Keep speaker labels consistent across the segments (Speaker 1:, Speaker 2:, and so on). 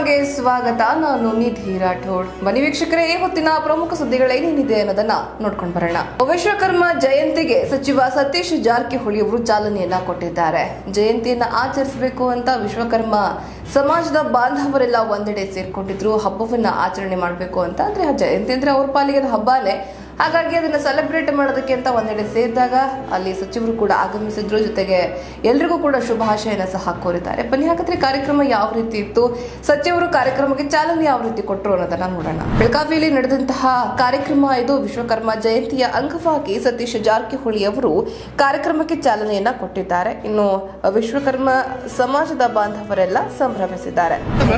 Speaker 1: ಒನ್ಗೆ ಸ್ವಾಗತ ನಾನು ನಿಧಿ ರಾಠೋಡ್ ಬನ್ನಿ ವೀಕ್ಷಕರೇ ಈ ಹೊತ್ತಿನ ಪ್ರಮುಖ ಸುದ್ದಿಗಳೇನೇನಿದೆ ಅನ್ನೋದನ್ನ ನೋಡ್ಕೊಂಡು ಬರೋಣ ವಿಶ್ವಕರ್ಮ ಜಯಂತಿಗೆ ಸಚಿವ ಸತೀಶ್ ಜಾರಕಿಹೊಳಿ ಅವರು ಚಾಲನೆಯನ್ನ ಕೊಟ್ಟಿದ್ದಾರೆ ಜಯಂತಿಯನ್ನ ಆಚರಿಸಬೇಕು ಅಂತ ವಿಶ್ವಕರ್ಮ ಸಮಾಜದ ಬಾಂಧವರೆಲ್ಲ ಒಂದೆಡೆ ಸೇರ್ಕೊಂಡಿದ್ರು ಹಬ್ಬವನ್ನ ಆಚರಣೆ ಮಾಡಬೇಕು ಅಂತ ಅಂದ್ರೆ ಆ ಜಯಂತಿ ಅಂದ್ರೆ ಅವ್ರ ಪಾಲಿಗೆ ಅದು ಹಬ್ಬನೇ ಹಾಗಾಗಿ ಅದನ್ನ ಸೆಲೆಬ್ರೇಟ್ ಮಾಡೋದಕ್ಕೆ ಅಂತ ಒಂದೆಡೆ ಸೇರಿದಾಗ ಅಲ್ಲಿ ಸಚಿವರು ಕೂಡ ಆಗಮಿಸಿದ್ರು ಜೊತೆಗೆ ಎಲ್ರಿಗೂ ಕೂಡ ಶುಭಾಶಯನ ಸಹ ಕೋರಿದ್ದಾರೆ ಬನ್ನಿ ಹಾಗಾದ್ರೆ ಕಾರ್ಯಕ್ರಮ ಯಾವ ರೀತಿ ಇತ್ತು ಸಚಿವರು ಕಾರ್ಯಕ್ರಮಕ್ಕೆ ಚಾಲನೆ ಯಾವ ರೀತಿ ಕೊಟ್ಟರು ಅನ್ನೋದನ್ನ ನೋಡೋಣ ಬೆಳಗಾವಿಯಲ್ಲಿ ನಡೆದಂತಹ ಕಾರ್ಯಕ್ರಮ ಇದು ವಿಶ್ವಕರ್ಮ ಜಯಂತಿಯ ಅಂಗವಾಗಿ ಸತೀಶ್ ಜಾರಕಿಹೊಳಿ ಅವರು ಕಾರ್ಯಕ್ರಮಕ್ಕೆ ಚಾಲನೆಯನ್ನ ಕೊಟ್ಟಿದ್ದಾರೆ ಇನ್ನು ವಿಶ್ವಕರ್ಮ ಸಮಾಜದ ಬಾಂಧವರೆಲ್ಲ ಸಂಭ್ರಮಿಸಿದ್ದಾರೆ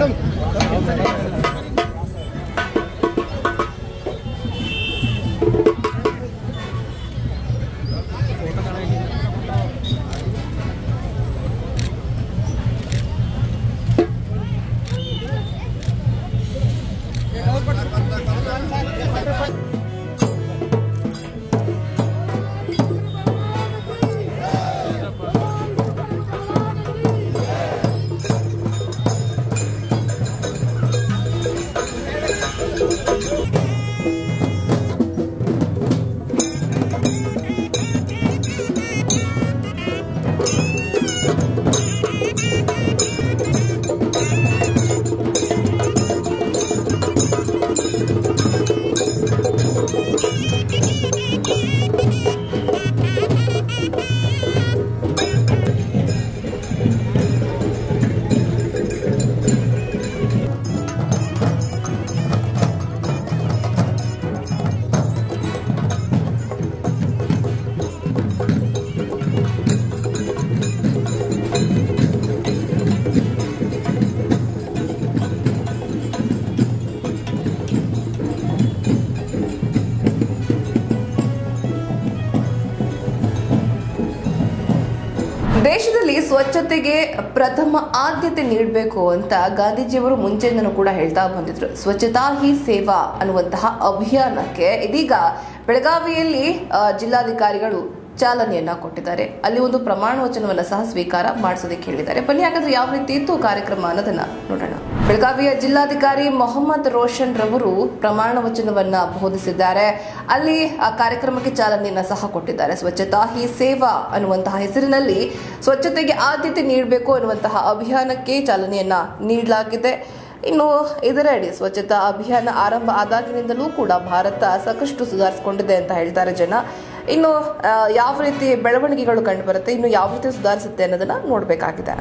Speaker 1: ದೇಶದಲ್ಲಿ ಸ್ವಚ್ಛತೆಗೆ ಪ್ರಥಮ ಆದ್ಯತೆ ನೀಡಬೇಕು ಅಂತ ಗಾಂಧೀಜಿಯವರು ಮುಂಚೆಯಿಂದನೂ ಕೂಡ ಹೇಳ್ತಾ ಬಂದಿದ್ರು ಸ್ವಚ್ಛತಾ ಹಿ ಸೇವಾ ಅನ್ನುವಂತಹ ಅಭಿಯಾನಕ್ಕೆ ಇದೀಗ ಬೆಳಗಾವಿಯಲ್ಲಿ ಆ, ಜಿಲ್ಲಾಧಿಕಾರಿಗಳು ಚಾಲನೆಯನ್ನ ಕೊಟ್ಟಿದ್ದಾರೆ ಅಲ್ಲಿ ಒಂದು ಪ್ರಮಾಣ ವಚನವನ್ನ ಸಹ ಸ್ವೀಕಾರ ಮಾಡಿಸೋದಕ್ಕೆ ಹೇಳಿದ್ದಾರೆ ಬನ್ನಿ ಹಾಗಾದ್ರೆ ಯಾವ ರೀತಿ ಇತ್ತು ಕಾರ್ಯಕ್ರಮ ಅನ್ನೋದನ್ನ ನೋಡೋಣ ಬೆಳಗಾವಿಯ ಜಿಲ್ಲಾಧಿಕಾರಿ ಮೊಹಮ್ಮದ್ ರೋಷನ್ ರವರು ಪ್ರಮಾಣ ವಚನವನ್ನ ಬೋಧಿಸಿದ್ದಾರೆ ಅಲ್ಲಿ ಆ ಕಾರ್ಯಕ್ರಮಕ್ಕೆ ಚಾಲನೆಯನ್ನ ಸಹ ಕೊಟ್ಟಿದ್ದಾರೆ ಸ್ವಚ್ಛತಾ ಹಿ ಸೇವಾ ಅನ್ನುವಂತಹ ಹೆಸರಿನಲ್ಲಿ ಸ್ವಚ್ಛತೆಗೆ ಆದ್ಯತೆ ನೀಡಬೇಕು ಅನ್ನುವಂತಹ ಅಭಿಯಾನಕ್ಕೆ ಚಾಲನೆಯನ್ನ ನೀಡಲಾಗಿದೆ ಇನ್ನು ಇದರಡಿ ಸ್ವಚ್ಛತಾ ಅಭಿಯಾನ ಆರಂಭ ಆದಾಗಿನಿಂದಲೂ ಕೂಡ ಭಾರತ ಸಾಕಷ್ಟು ಸುಧಾರಿಸಿಕೊಂಡಿದೆ ಅಂತ ಹೇಳ್ತಾರೆ ಜನ ಇನ್ನು ಆ, ಯಾವ ರೀತಿ ಬೆಳವಣಿಗೆಗಳು ಕಂಡು ಬರುತ್ತೆ ಇನ್ನು ಯಾವ ರೀತಿ ಸುಧಾರಿಸುತ್ತೆ ಅನ್ನೋದನ್ನ ನೋಡಬೇಕಾಗಿದೆ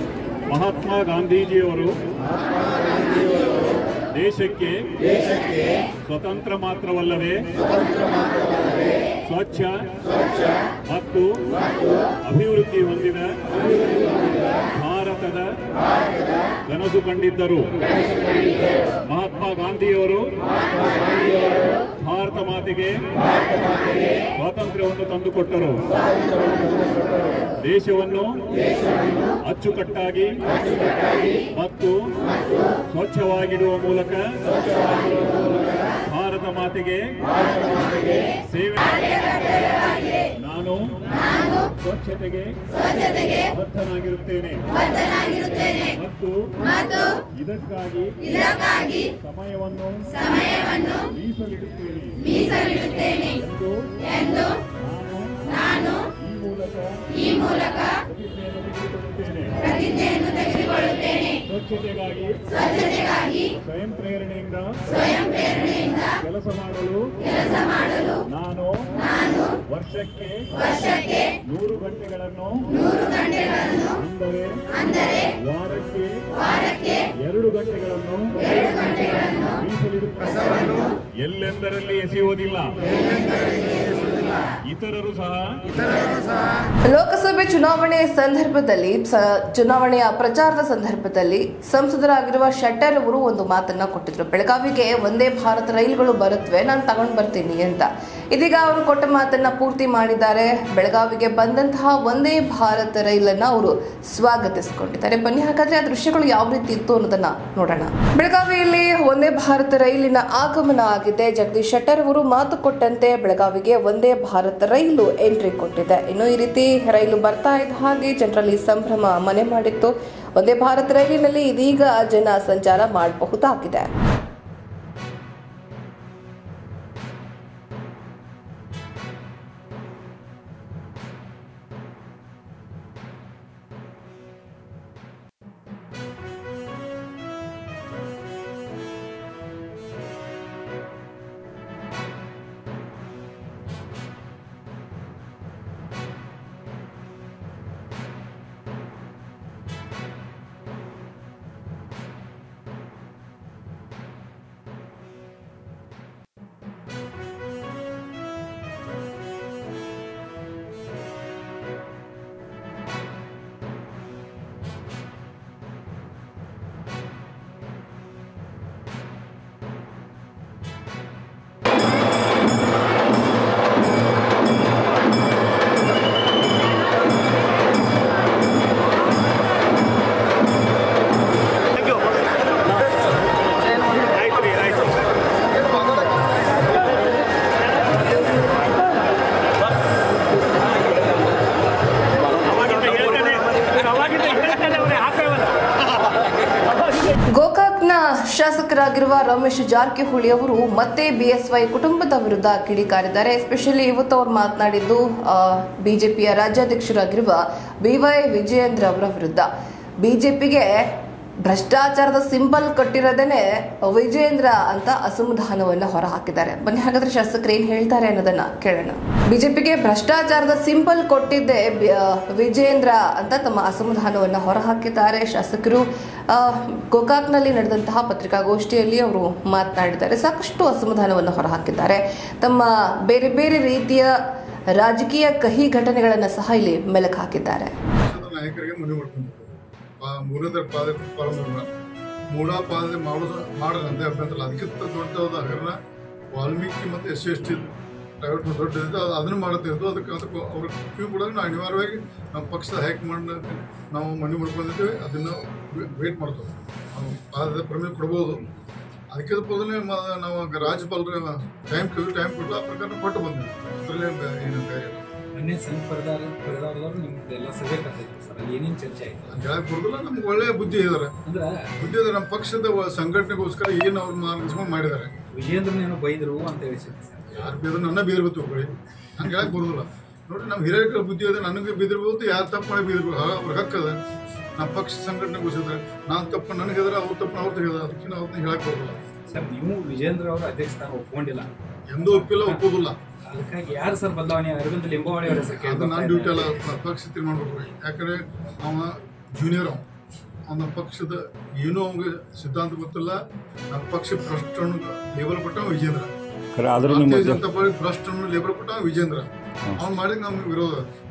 Speaker 2: ಮಹಾತ್ಮ ಗಾಂಧೀಜಿಯವರು ದೇಶಕ್ಕೆ ಸ್ವತಂತ್ರ ಮಾತ್ರವಲ್ಲದೆ ಸ್ವಚ್ಛ ಮತ್ತು ಅಭಿವೃದ್ಧಿ ಹೊಂದಿದ ಭಾರತದ ಕನಸು ಕಂಡಿದ್ದರು ಮಹಾತ್ಮ ಗಾಂಧಿಯವರು ಭಾರತ ಮಾತೆಗೆ ಸ್ವಾತಂತ್ರ್ಯವನ್ನು ತಂದುಕೊಟ್ಟರು ದೇಶವನ್ನು ಅಚ್ಚುಕಟ್ಟಾಗಿ ಮತ್ತು ಸ್ವಚ್ಛವಾಗಿಡುವ ಮೂಲಕ ಭಾರತ ಮಾತೆಗೆ ಸೇವೆ ನಾನು ಸ್ವಚ್ಛತೆಗೆ ಬದ್ಧನಾಗಿರುತ್ತೇನೆ ಮತ್ತು ಇದಕ್ಕಾಗಿ ಸಮಯವನ್ನು ಮೀಸಲಿಡುತ್ತೇನೆ ಎಂದು ನಾನು ಈ ಮೂಲಕ ಪ್ರತಿಜ್ಞೆಯನ್ನು ತೆಗೆದುಕೊಳ್ಳುತ್ತೇನೆ ಸ್ವಚ್ಛತೆಗಾಗಿ ಸ್ವಯಂ ಪ್ರೇರಣೆಯಿಂದ ಕೆಲಸ ಮಾಡಲು ನಾನು ವರ್ಷಕ್ಕೆ ನೂರು ಗಂಟೆಗಳನ್ನು ಅಂದರೆ ವಾರಕ್ಕೆ ಎರಡು ಗಂಟೆಗಳನ್ನು ಮೀಸಲಿಡುತ್ತೇನೆ ಎಲ್ಲೆಂದರಲ್ಲಿ ಎಸೆಯುವುದಿಲ್ಲ ಇತರರು ಸಹ
Speaker 1: ಲೋಕಸಭೆ ಚುನಾವಣೆ ಸಂದರ್ಭದಲ್ಲಿ ಸ- ಚುನಾವಣೆಯ ಪ್ರಚಾರದ ಸಂದರ್ಭದಲ್ಲಿ ಸಂಸದರಾಗಿರುವ ಶೆಟ್ಟರ್ ಅವರು ಒಂದು ಮಾತನ್ನ ಕೊಟ್ಟಿದ್ರು ಬೆಳಗಾವಿಗೆ ಒಂದೇ ಭಾರತ ರೈಲುಗಳು ಬರುತ್ತವೆ ನಾನು ತಗೊಂಡ್ ಬರ್ತೀನಿ ಅಂತ ಇದೀಗ ಅವರು ಕೊಟ್ಟ ಮಾತನ್ನ ಪೂರ್ತಿ ಮಾಡಿದ್ದಾರೆ ಬೆಳಗಾವಿಗೆ ಬಂದಂತಹ ಒಂದೇ ಭಾರತ್ ರೈಲನ್ನ ಅವರು ಸ್ವಾಗತಿಸಿಕೊಂಡಿದ್ದಾರೆ ಬನ್ನಿ ಹಾಗಾದ್ರೆ ಆ ದೃಶ್ಯಗಳು ಯಾವ ರೀತಿ ಇತ್ತು ಅನ್ನೋದನ್ನ ನೋಡೋಣ ಬೆಳಗಾವಿಯಲ್ಲಿ ಒಂದೇ ಭಾರತ್ ರೈಲಿನ ಆಗಮನ ಆಗಿದೆ ಜಗದೀಶ್ ಶೆಟ್ಟರ್ ಅವರು ಮಾತು ಕೊಟ್ಟಂತೆ ಬೆಳಗಾವಿಗೆ ಒಂದೇ ಭಾರತ್ ರೈಲು ಎಂಟ್ರಿ ಕೊಟ್ಟಿದೆ ಇನ್ನು ಈ ರೀತಿ ರೈಲು ಬರ್ತಾ ಇದ್ದ ಹಾಗೆ ಜನರಲ್ಲಿ ಸಂಭ್ರಮ ಮನೆ ಮಾಡಿತ್ತು ಒಂದೇ ಭಾರತ್ ರೈಲಿನಲ್ಲಿ ಇದೀಗ ಜನ ಸಂಚಾರ ಮಾಡಬಹುದಾಗಿದೆ
Speaker 2: ಆಯ್ತು ರೀ ಆಯ್ತು
Speaker 1: ಗೋಕಾಕ್ನ ಶಾಸಕರಾಗಿರುವ ರಮೇಶ್ ಜಾರಕಿಹೊಳಿ ಅವರು ಮತ್ತೆ ಬಿಎಸ್ವೈ ಕುಟುಂಬದ ವಿರುದ್ಧ ಕಿಡಿಕಾರಿದ್ದಾರೆ ಎಸ್ಪೆಷಲಿ ಇವತ್ತು ಅವರು ಮಾತನಾಡಿದ್ದು ಬಿಜೆಪಿಯ ರಾಜ್ಯಾಧ್ಯಕ್ಷರಾಗಿರುವ ಬಿವೈ ವಿಜಯೇಂದ್ರ ಅವರ ವಿರುದ್ಧ ಬಿಜೆಪಿಗೆ ಭ್ರಷ್ಟಾಚಾರದ ಸಿಂಬಲ್ ಕಟ್ಟಿರೋದೇನೆ ವಿಜೇಂದ್ರ ಅಂತ ಅಸಮಾಧಾನವನ್ನ ಹೊರಹಾಕಿದ್ದಾರೆ ಬನ್ನಿ ಹಾಗಾದ್ರೆ ಶಾಸಕರು ಏನ್ ಹೇಳ್ತಾರೆ ಅನ್ನೋದನ್ನ ಕೇಳೋಣ ಬಿಜೆಪಿಗೆ ಭ್ರಷ್ಟಾಚಾರದ ಸಿಂಬಲ್ ಕೊಟ್ಟಿದ್ದೆ ಬಿ- ಆ, ವಿಜೇಂದ್ರ ಅಂತ ತಮ್ಮ ಅಸಮಾಧಾನವನ್ನ ಹೊರಹಾಕಿದ್ದಾರೆ ಶಾಸಕರು ಆ, ಗೋಕಾಕ್ನಲ್ಲಿ ನಡೆದಂತಹ ಪತ್ರಿಕಾಗೋಷ್ಠಿಯಲ್ಲಿ ಅವರು ಮಾತನಾಡಿದ್ದಾರೆ ಸಾಕಷ್ಟು ಅಸಮಾಧಾನವನ್ನು ಹೊರಹಾಕಿದ್ದಾರೆ ತಮ್ಮ ಬೇರೆ ಬೇರೆ ರೀತಿಯ ರಾಜಕೀಯ ಕಹಿ ಘಟನೆಗಳನ್ನು ಸಹ ಇಲ್ಲಿ ಮೆಲುಕು ಹಾಕಿದ್ದಾರೆ
Speaker 3: ಪಕ್ಷದ ನಾಯಕರಿಗೆ ಮನವಿ ಮಾಡ್ಕೊಂಡಿದ್ರು ಪಾ- ಮೂರನೇ ಪಾದ ಪ್ರಾರಂಭ ಮೂಢ ಪಾದ ಮಾಡೋದು ಮಾಡದಂತೆ ಅಭ್ಯಂತರ ಅದಕ್ಕಿಂತ ದೊಡ್ಡದಾದ ಹಗರಣ ವಾಲ್ಮೀಕಿ ಮತ್ತು S C S T private ದೊಡ್ಡ ಇದೆ ಅದು ಅದನ್ನು ಮಾಡುತ್ತಿದ್ದು ಅದಕ್ಕೆ ಅದಕ್ಕೆ ಅವ್ರ ಕ್ಯೂ ಕೂಡ ನಾವು ಅನಿವಾರ್ಯವಾಗಿ ನಮ್ಮ ಪಕ್ಷದ ಹೈಕಮಾಂಡ್ ನಾವು ಮನವಿ ಮಾಡ್ಕೊಂಡಿದ್ದೀವಿ ಅದನ್ನು ವೇಟ್ ಮಾಡ್ತೇವೆ ನಾವು ಪಾದದ ಪ್ರಮೇಯ ಕೊಡ್ಬೋದು ಅದಕ್ಕಿಂತ ಮೊದಲೇ ಮ- ನಾವು ರಾಜ್ಯಪಾಲರ ಟೈಮ್ ಕೇಳಿ ಟೈಮ್ ಕೊಟ್ಟು ಆ ಪ್ರಕಾರ ಕೊಟ್ಟು ಬಂದಿವಿ ಅದರಲ್ಲೇ ಏನು ಬೇರೆ ಇಲ್ಲ.
Speaker 4: ಮೊನ್ನೆ ಸಂಘ ಪರದಾರ ಪರದಾರದವ್ರು ನಿಮ್ದು ಎಲ್ಲ ಸಭೆ ಕರ್ತಿದ್ರು ಸರ್ ಅಲ್ಲಿ ಏನೇನು ಚರ್ಚೆ ಆಯ್ತು
Speaker 3: ಹಂಗೆ ಹೇಳಕ್ ಬರೋದಿಲ್ಲ ನಮ್ಗೆ ಒಳ್ಳೆ ಬುದ್ಧಿ ಇದ್ದಾರೆ
Speaker 4: ಅಂದ್ರೆ
Speaker 3: ಬುದ್ಧಿ ಇದ್ದಾರೆ ನಮ್ಮ ಪಕ್ಷದ ವ- ಸಂಘಟನೆಗೋಸ್ಕರ ಏನು ಅವ್ರು ಮಾರ್ಗದರ್ಶನ ಮಾಡಿದ್ದಾರೆ
Speaker 4: ವಿಜೇಂದ್ರನೇನೋ ಬೈದ್ರು ಅಂತ ಹೇಳಿಸಿದ್ರು ಸರ್
Speaker 3: ಯಾರು ಬೇದ್ರೆ ನನ್ನ ಬೀದಿರ್ಬೇಕು ಒಬ್ಬಳಿ ಹಂಗೆ ಹೇಳಕ್ ಬರೋದಿಲ್ಲ ನೋಡಿ ನಮ್ಮ ಹಿರಿಯರ ಬುದ್ಧಿ ಇದೆ ನನಗೆ ಬೀದಿರ್ಬೋದು ಯಾರು ತಪ್ಪು ಮಾಡಿ ಬೀದಿರ್ಬೇಕು ಆಗ ಅವ್ರ ಹಕ್ಕದ ನಮ್ಮ ಪಕ್ಷ ಸಂಘಟನೆಗೋಸ್ಕರ ನಾನು ತಪ್ಪು ನನಗಿದ್ರೆ ಅವ್ರು ತಪ್ಪು ಅವ್ರು ತೆಗೆದ ಅದಕ್ಕೆ ನಾವು ಅವ್ರನ್ನ ಹೇಳಕ್ ಬರೋದಿಲ್ಲ
Speaker 4: ಸರ್ ನೀವು ವಿಜೇಂದ್ರ ಅವರ ಅಧ್ಯಕ್ಷ ಸ್ಥಾನ ಒಪ್ಕೊಂಡಿಲ್ಲ
Speaker 3: ಎಂದೂ ಒಪ್ಪಿಲ್ಲ ಒಪ್ಪೋದಿಲ್ಲ
Speaker 4: ಅದಕ್ಕಾಗಿ ಯಾರು ಸರ್ ಬದಲಾವಣೆ ಅರವಿಂದ್ ಲಿಂಬಾವಳಿ ಅವರ ಹೆಸರು
Speaker 3: ಅದು ನನ್ನ
Speaker 4: ಕೇಳಿ
Speaker 3: ಡ್ಯೂಟಿ ಅಲ್ಲ ಪ- ಪಕ್ಷ ತೀರ್ಮಾನ ಮಾಡ್ಬೇಕು ಯಾಕಂದ್ರೆ ಅವ ಜೂನಿಯರ್ ಅವ ಅವನ ಪಕ್ಷದ ಏನೂ ಅವಂಗೆ ಸಿದ್ಧಾಂತ ಗೊತ್ತಿಲ್ಲ ನಮ್ಮ ಪಕ್ಷ ಭ್ರಷ್ಟನ್ನು ಲೇಬಲ್ ಕೊಟ್ಟ ವಿಜೇಂದ್ರ
Speaker 5: ಖರೆ ಆದ್ರೂ
Speaker 3: ಭಾರತೀಯ
Speaker 5: ನಿಮ್ಮ
Speaker 3: ಜನತಾ ಪಾರ್ಟಿ ಭ್ರಷ್ಟನ್ನು ಲೇಬಲ್ ಕೊಟ್ಟ ವಿಜೇಂದ್ರ ಅವ್ನು ಮಾಡಿದ ನಮ್ಗೆ ವಿರೋಧ